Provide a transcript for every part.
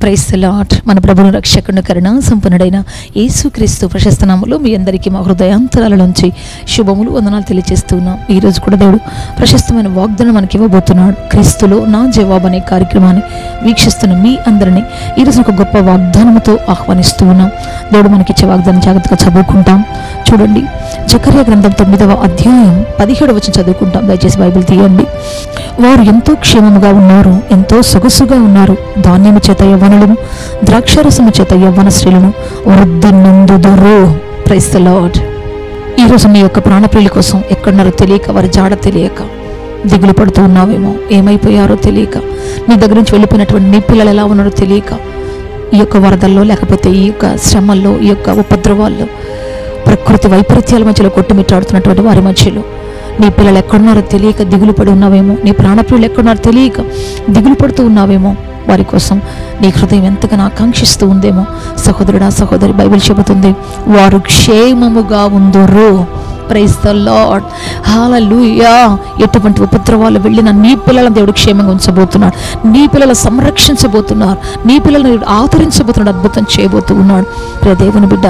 Price lot మన ప్రభుని రక్షకుని కరుణ సంపన్నుడైన యేసుక్రీస్తు ప్రశస్త నామములో మీ అందరికీ మా హృదయాంతరాల నుంచి శుభములు వందనాలు తెలియజేస్తున్నాం ఈ రోజు కూడా దేవుడు ప్రశస్తమైన వాగ్దానం మనకి ఇవ్వబోతున్నాడు క్రీస్తులో నా జవాబు అనే కార్యక్రమాన్ని వీక్షిస్తున్న మీ అందరినీ ఈరోజు ఒక గొప్ప వాగ్దానముతో ఆహ్వానిస్తూ ఉన్నాం దేవుడు మనకిచ్చే వాగ్దానం జాగ్రత్తగా చదువుకుంటాం చూడండి జకర్య గ్రంథం తొమ్మిదవ అధ్యాయం పదిహేడు వచ్చి చదువుకుంటాం దయచేసి బైబిల్ తీయండి వారు ఎంతో క్షేమముగా ఉన్నారు ఎంతో సొగసుగా ఉన్నారు ధాన్యము చేత యవ్వనులను ద్రాక్షారసము చేత యవ్వన స్త్రీలను వృద్ధనందుదురు ప్రైస్ ద లార్డ్ ఈరోజు నీ యొక్క ప్రాణప్రియుల కోసం ఎక్కడున్నారో తెలియక వారి జాడ తెలియక దిగులు పడుతూ ఉన్నావేమో ఏమైపోయారో తెలియక నీ దగ్గర నుంచి వెళ్ళిపోయినటువంటి నీ పిల్లలు ఎలా ఉన్నారో తెలియక ఈ యొక్క వరదల్లో లేకపోతే ఈ యొక్క శ్రమల్లో ఈ యొక్క ఉపద్రవాల్లో ప్రకృతి వైపరీత్యాల మధ్యలో కొట్టుమిట్టాడుతున్నటువంటి వారి మధ్యలో నీ పిల్లలు ఎక్కడున్నారో తెలియక దిగులు పడి ఉన్నావేమో నీ ప్రాణప్రియులు ఎక్కడున్నారో తెలియక దిగులు పడుతూ ఉన్నావేమో వారి కోసం నీ హృదయం ఎంతగానో ఆకాంక్షిస్తూ ఉందేమో సహోదరుడా సహోదరి బైబిల్ చెబుతుంది వారు క్షేమముగా ఉందరు ప్రైజ్ ద లాడ్ హాలూయా ఎటువంటి ఉపద్రవాలు వెళ్ళిన నీ పిల్లలను దేవుడు క్షేమంగా ఉంచబోతున్నాడు నీ పిల్లలు సంరక్షించబోతున్నారు నీ పిల్లలను ఆదరించబోతున్నాడు అద్భుతం చేయబోతూ ఉన్నాడు ప్రియ దేవుని బిడ్డ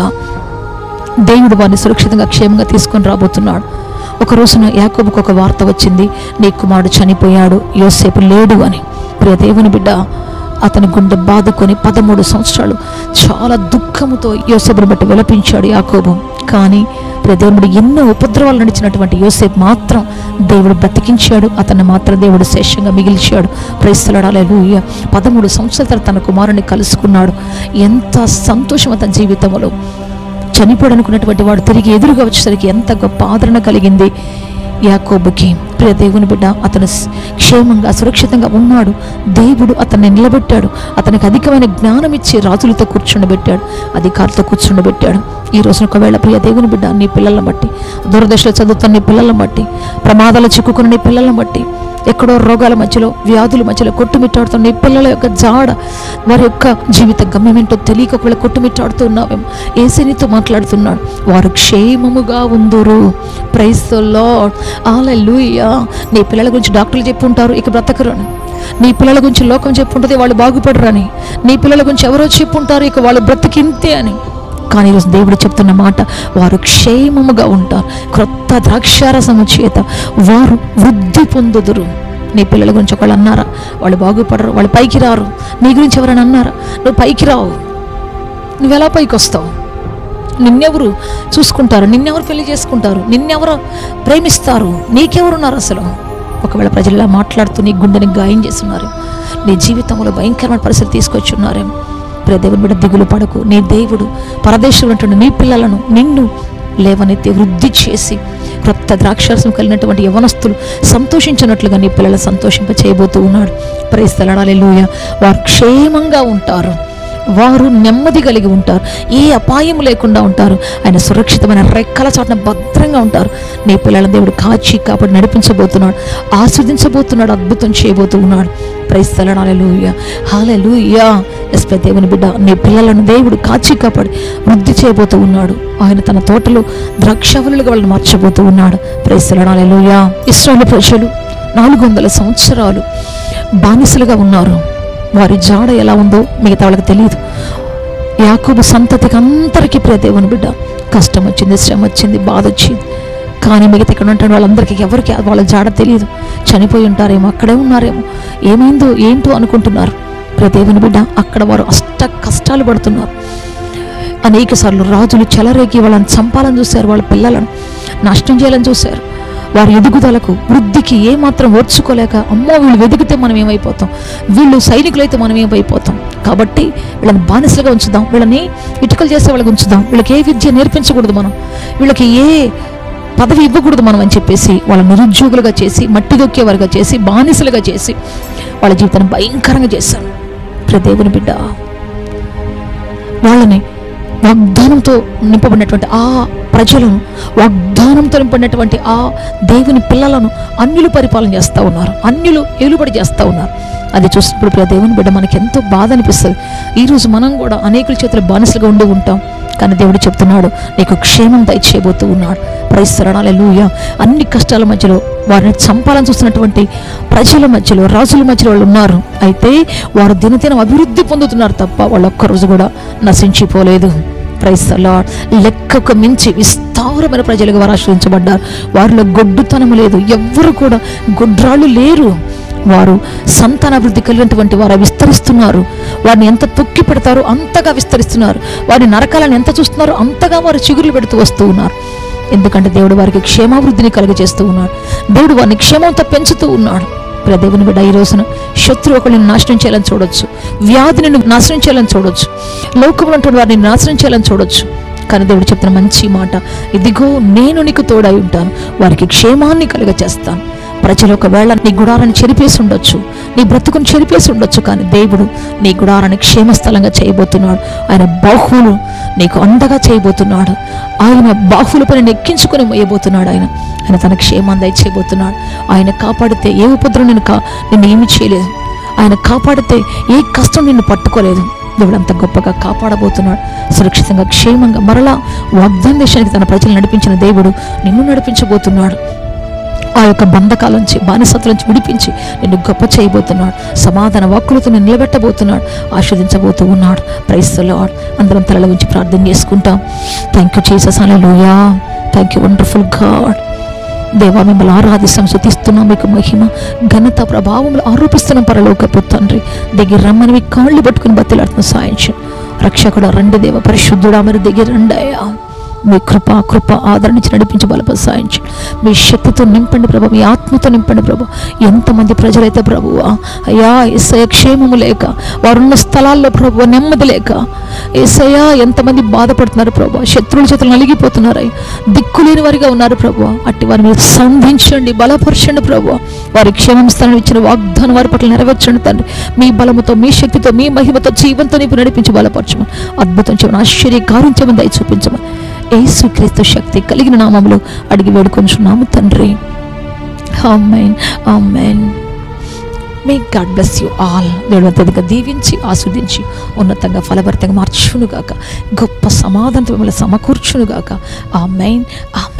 దేవుడు వారిని సురక్షితంగా క్షేమంగా తీసుకొని రాబోతున్నాడు ఒక రోజున యాకోబుకు ఒక వార్త వచ్చింది నీ కుమారుడు చనిపోయాడు యోసేపు లేడు అని ప్రియ దేవుని బిడ్డ అతని గుండె బాదుకొని పదమూడు సంవత్సరాలు చాలా దుఃఖముతో యోసేపుని బట్టి విలపించాడు యాకోబు కానీ ప్రియ దేవుడు ఎన్నో ఉపద్రవాలు నడిచినటువంటి యోసేపు మాత్రం దేవుడు బ్రతికించాడు అతన్ని మాత్రం దేవుడు శేషంగా మిగిల్చాడు ప్రైస్తలాడాలు పదమూడు సంవత్సరాల తర్వాత తన కుమారుని కలుసుకున్నాడు ఎంత సంతోషం అతని జీవితంలో చనిపోయాడు అనుకున్నటువంటి వాడు తిరిగి ఎదురుగా వచ్చేసరికి ఎంత గొప్ప ఆదరణ కలిగింది యాకోబుకి ప్రియ దేవుని బిడ్డ అతను స్- క్షేమంగా సురక్షితంగా ఉన్నాడు దేవుడు అతన్ని నిలబెట్టాడు అతనికి అధికమైన జ్ఞానం ఇచ్చి రాజులతో కూర్చుండబెట్టాడు అధికారులతో కూర్చుండబెట్టాడు ఈ రోజున ఒకవేళ ప్రియ దేవుని బిడ్డ నీ పిల్లలను బట్టి దురదశలో చదువుతున్న నీ పిల్లలను బట్టి ప్రమాదాలు చిక్కుకున్న నీ పిల్లలను బట్టి ఎక్కడో రోగాల మధ్యలో వ్యాధుల మధ్యలో కొట్టుమిట్టాడుతున్న నీ పిల్లల యొక్క జాడ వారి యొక్క జీవిత గమ్యం ఏంటో తెలియక ఒకవేళ కొట్టుమిట్టాడుతూ ఉన్నావేమో ఏసీనితో మాట్లాడుతున్నాడు వారు క్షేమముగా ఉందురు ప్రైస్ లాడ్ ఆలూయా నీ పిల్లల గురించి డాక్టర్లు చెప్పుంటారు ఇక బ్రతకరు అని నీ పిల్లల గురించి లోకం చెప్పుంటుంది వాళ్ళు బాగుపడరని నీ పిల్లల గురించి ఎవరో చెప్పుంటారు ఇక వాళ్ళు బ్రతికింతే అని కానీ ఈరోజు దేవుడు చెప్తున్న మాట వారు క్షేమముగా ఉంటారు క్రొత్త ద్రాక్షారసము చేత వారు వృద్ధి పొందుదురు నీ పిల్లల గురించి ఒకళ్ళు అన్నారా వాళ్ళు బాగుపడరు వాళ్ళు పైకి రారు నీ గురించి ఎవరైనా అన్నారా నువ్వు పైకి రావు నువ్వు ఎలా పైకి వస్తావు నిన్నెవరు చూసుకుంటారు నిన్నెవరు పెళ్లి చేసుకుంటారు నిన్నెవరు ప్రేమిస్తారు నీకెవరున్నారు అసలు ఒకవేళ ప్రజలు ఇలా మాట్లాడుతూ నీ గుండెని గాయం చేస్తున్నారు నీ జీవితంలో భయంకరమైన పరిస్థితి తీసుకొచ్చి ఉన్నారేమో ప్రియ దేవుని బిడ్డ దిగులు పడకు నీ దేవుడు పరదేశంలో ఉన్నటువంటి నీ పిల్లలను నిన్ను లేవనెత్తి వృద్ధి చేసి క్రొత్త ద్రాక్షారసం కలిగినటువంటి యవనస్తులు సంతోషించినట్లుగా నీ పిల్లలు సంతోషింప చేయబోతూ ఉన్నాడు ప్రైస్తలాడాలి వారు క్షేమంగా ఉంటారు వారు నెమ్మది కలిగి ఉంటారు ఏ అపాయం లేకుండా ఉంటారు ఆయన సురక్షితమైన రెక్కల చాటున భద్రంగా ఉంటారు నీ పిల్లల దేవుడు కాచి కాపాడి నడిపించబోతున్నాడు ఆస్వాదించబోతున్నాడు అద్భుతం చేయబోతూ ఉన్నాడు ప్రైస్తలనాలూయ హాలూయా ఎస్పై దేవుని బిడ్డ నీ పిల్లలను దేవుడు కాచి కాపాడి వృద్ధి చేయబోతూ ఉన్నాడు ఆయన తన తోటలో ద్రాక్షవలుగా వాళ్ళని మార్చబోతూ ఉన్నాడు ప్రైస్తలనాలూయ ఇస్రాయల్ ప్రజలు నాలుగు వందల సంవత్సరాలు బానిసలుగా ఉన్నారు వారి జాడ ఎలా ఉందో మిగతా వాళ్ళకి తెలియదు యాకోబు సంతతికి అందరికీ ప్రియ దేవుని బిడ్డ కష్టం వచ్చింది శ్రమ వచ్చింది బాధ వచ్చింది కానీ మిగతా ఇక్కడ ఉంటాడు వాళ్ళందరికీ ఎవరికి వాళ్ళ జాడ తెలియదు చనిపోయి ఉంటారేమో అక్కడే ఉన్నారేమో ఏమైందో ఏంటో అనుకుంటున్నారు ప్రియ దేవుని బిడ్డ అక్కడ వారు అష్ట కష్టాలు పడుతున్నారు అనేక సార్లు రాజులు చెలరేగి వాళ్ళని చంపాలని చూశారు వాళ్ళ పిల్లలను నష్టం చేయాలని చూశారు వారి ఎదుగుదలకు వృద్ధికి ఏమాత్రం ఓర్చుకోలేక అమ్మో వీళ్ళు వెదిగితే మనం ఏమైపోతాం వీళ్ళు సైనికులైతే మనం ఏమైపోతాం కాబట్టి వీళ్ళని బానిసలుగా ఉంచుదాం వీళ్ళని ఇటుకలు చేసే వాళ్ళకి ఉంచుదాం వీళ్ళకి ఏ విద్య నేర్పించకూడదు మనం వీళ్ళకి ఏ పదవి ఇవ్వకూడదు మనం అని చెప్పేసి వాళ్ళ నిరుద్యోగులుగా చేసి మట్టి దొక్కేవారుగా చేసి బానిసలుగా చేసి వాళ్ళ జీవితాన్ని భయంకరంగా చేశారు ప్రియ దేవుని బిడ్డ వాళ్ళని వాగ్దానంతో నింపబడినటువంటి ఆ ప్రజలను వాగ్దానంతో నింపడినటువంటి ఆ దేవుని పిల్లలను అన్యులు పరిపాలన చేస్తూ ఉన్నారు అన్యులు ఏలుబడి చేస్తూ ఉన్నారు అది చూసినప్పుడు ప్రియ దేవుని బిడ్డ మనకి ఎంతో బాధ అనిపిస్తుంది ఈరోజు మనం కూడా అనేకుల చేతుల బానిసలుగా ఉండి ఉంటాం కానీ దేవుడు చెప్తున్నాడు నీకు క్షేమం దయచేయబోతూ ఉన్నాడు ప్రైస్తరణాలూయ అన్ని కష్టాల మధ్యలో వారిని చంపాలని చూస్తున్నటువంటి ప్రజల మధ్యలో రాజుల మధ్యలో వాళ్ళు ఉన్నారు అయితే వారు దినదినం అభివృద్ధి పొందుతున్నారు తప్ప వాళ్ళు ఒక్కరోజు కూడా నశించిపోలేదు ప్రైస్తలా లెక్కకు మించి విస్తారమైన ప్రజలకు వారు ఆశ్రయించబడ్డారు వారిలో గొడ్డుతనము లేదు ఎవ్వరు కూడా గొడ్రాళ్ళు లేరు వారు సంతానాభివృద్ధి కలిగినటువంటి వారు విస్తరిస్తున్నారు వారిని ఎంత తొక్కి పెడతారో అంతగా విస్తరిస్తున్నారు వారి నరకాలను ఎంత చూస్తున్నారో అంతగా వారు చిగురులు పెడుతూ వస్తూ ఉన్నారు ఎందుకంటే దేవుడు వారికి క్షేమాభివృద్ధిని కలుగజేస్తూ ఉన్నాడు దేవుడు వారిని క్షేమంతో పెంచుతూ ఉన్నాడు ప్రియ దేవుని బిడ్డ ఈ రోజున శత్రువు ఒకరిని నాశనం చేయాలని చూడొచ్చు వ్యాధిని నువ్వు నాశనం చేయాలని చూడొచ్చు లోకంలో ఉంటున్న వారిని నాశనం చేయాలని చూడొచ్చు కానీ దేవుడు చెప్తున్న మంచి మాట ఇదిగో నేను నీకు తోడై ఉంటాను వారికి క్షేమాన్ని కలుగజేస్తాను ప్రజలు ఒకవేళ నీ గుడారాన్ని చెరిపేసి ఉండొచ్చు నీ బ్రతుకుని చెరిపేసి ఉండొచ్చు కానీ దేవుడు నీ గుడారాన్ని క్షేమస్థలంగా చేయబోతున్నాడు ఆయన బాహువులు నీకు అండగా చేయబోతున్నాడు ఆయన బాహువుల పని ఎక్కించుకొని మోయబోతున్నాడు ఆయన ఆయన తన క్షేమాన్ని దయచేయబోతున్నాడు ఆయన కాపాడితే ఏ ఉపద్రవం నేను కా నిన్ను ఏమి చేయలేదు ఆయన కాపాడితే ఏ కష్టం నిన్ను పట్టుకోలేదు దేవుడు అంత గొప్పగా కాపాడబోతున్నాడు సురక్షితంగా క్షేమంగా మరలా వాగ్దాన దేశానికి తన ప్రజలు నడిపించిన దేవుడు నిన్ను నడిపించబోతున్నాడు ఆ యొక్క బంధకాల నుంచి బానిసత్వం నుంచి విడిపించి నిన్ను గొప్ప చేయబోతున్నాడు సమాధాన వాక్కులతో నిన్ను నిలబెట్టబోతున్నాడు ఆస్వాదించబోతూ ఉన్నాడు ప్రైస్తలో అందరం తలలో ఉంచి ప్రార్థన చేసుకుంటాం thank you Jesus hallelujah thank you wonderful God దేవా మిమ్మల్ని ఆరాధిస్తాం శుతిస్తున్నాం మీకు మహిమ ఘనత ప్రభావములు ఆరోపిస్తున్నాం పరలోకపు తండ్రి దగ్గర రమ్మని మీ కాళ్ళు పట్టుకుని బతిలాడుతున్న సాయించు రక్షకుడు రండి దేవ పరిశుద్ధుడా మరి దగ్గర రండి అయ్యా మీ కృప కృప ఆదరించి నడిపించి బలప సాయించు మీ శక్తితో నింపండి ప్రభు మీ ఆత్మతో నింపండి ప్రభు ఎంతమంది ప్రజలైతే ప్రభువా అయ్యా ఎస్ఐ క్షేమము లేక వారున్న స్థలాల్లో ప్రభు నెమ్మది లేక ఏసయ్యా ఎంతమంది బాధపడుతున్నారు ప్రభు శత్రువుల చేతులు నలిగిపోతున్నారు అయ్యా. దిక్కులేని వారిగా ఉన్నారు ప్రభు అట్టి వారిని మీరు సంధించండి బలపరచండి ప్రభు వారి క్షేమం స్థానం ఇచ్చిన వాగ్దానం వారి పట్ల నెరవేర్చండి తండ్రి మీ బలముతో మీ శక్తితో మీ మహిమతో జీవంతో నీకు నడిపించి బలపరచమని అద్భుతం చేయమని ఆశ్చర్య కార్యించమని దయ చూపించమని యేసుక్రీస్తు శక్తి కలిగిన నామములో అడిగి వేడుకొంచున్నాము తండ్రి amen amen may God bless you all దేవుడు అత్యధిక దీవించి ఆస్వాదించి ఉన్నతంగా ఫలభరితంగా మార్చునుగాక గొప్ప సమాధానంతో మిమ్మల్ని సమకూర్చునుగాక ఆ మెయిన్ ఆ